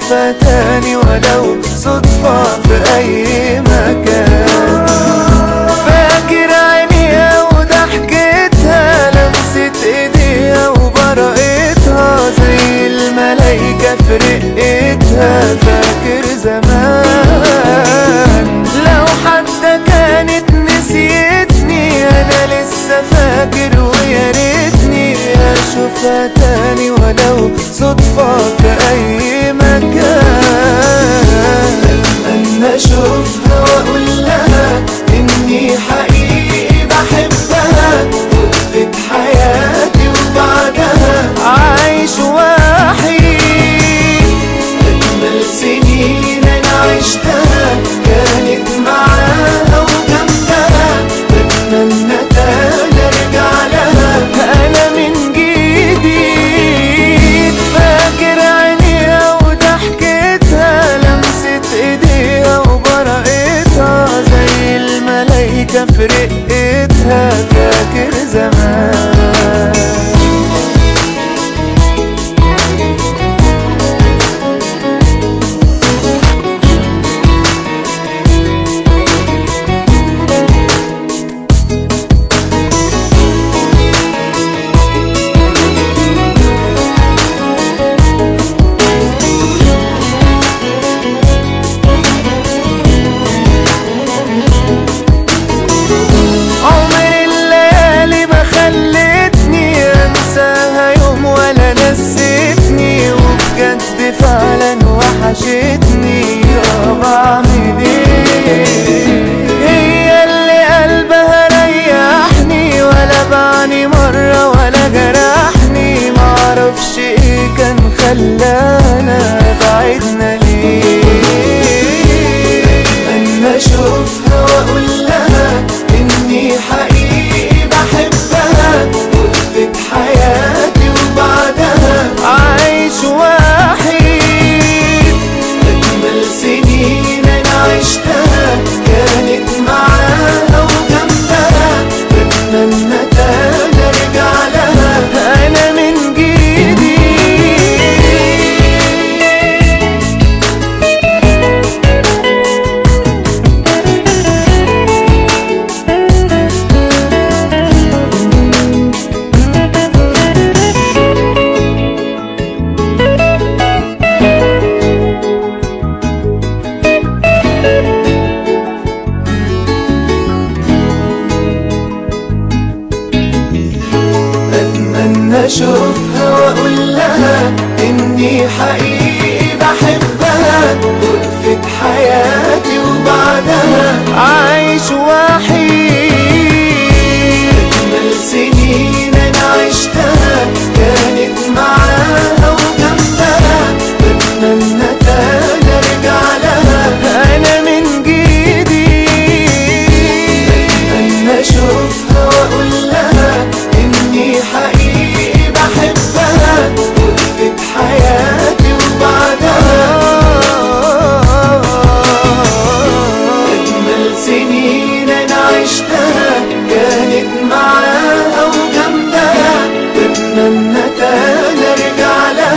اشوفها تاني ولو صدفة في اي مكان فاكر عينيها وضحكتها لمسة ايديها وبرقتها زي الملايكة في رقتها فاكر زمان لو حتى كانت نسيتني انا لسه فاكر ويا ريتني اشوفها تاني ولو صدفة في اي مكان اتمنى اشوفها واقول لها اني حقيقي بحبها وقفت حياتي وبعدها عايش وحيد اجمل سنين انا عشتها كانت معاها وجنبها بتمنى تاني ارجع لها انا من جديد فاكر عينيها وضحكتها لمسة ايديها وبرقتها زي الملايكة في رقتها فاكر زمان عمر الليالي ما خلتني انساها يوم ولا نسيتني وبجد فعلا وحشتني يا بعمل ايه هي اللي قلبها ريحني ولا بعني مرة ولا جرحني معرفش ايه كان خلانا بعدنا ليه اتمنى اشوفها واقول لها اني حقيقي بحبها وقفت حياتي وبعدها عايش وحيد اجمل سنين انا عشتها كانت معاها وجنبها بتمنى تاني ارجع لها انا من جديد اتمنى اشوفها واقول لها اني حقيقي بحبها وقفت حياتي وبعدها عايش وحيد اجمل سنين انا عشتها كانت معاها وجنبها بتمنى تاني ارجع لها انا من جديد اتمنى اشوفها واقول لها اني حقيقي بحبها وقفت حياتي وبعدها اجمل سنين انا عشتها كانت معاها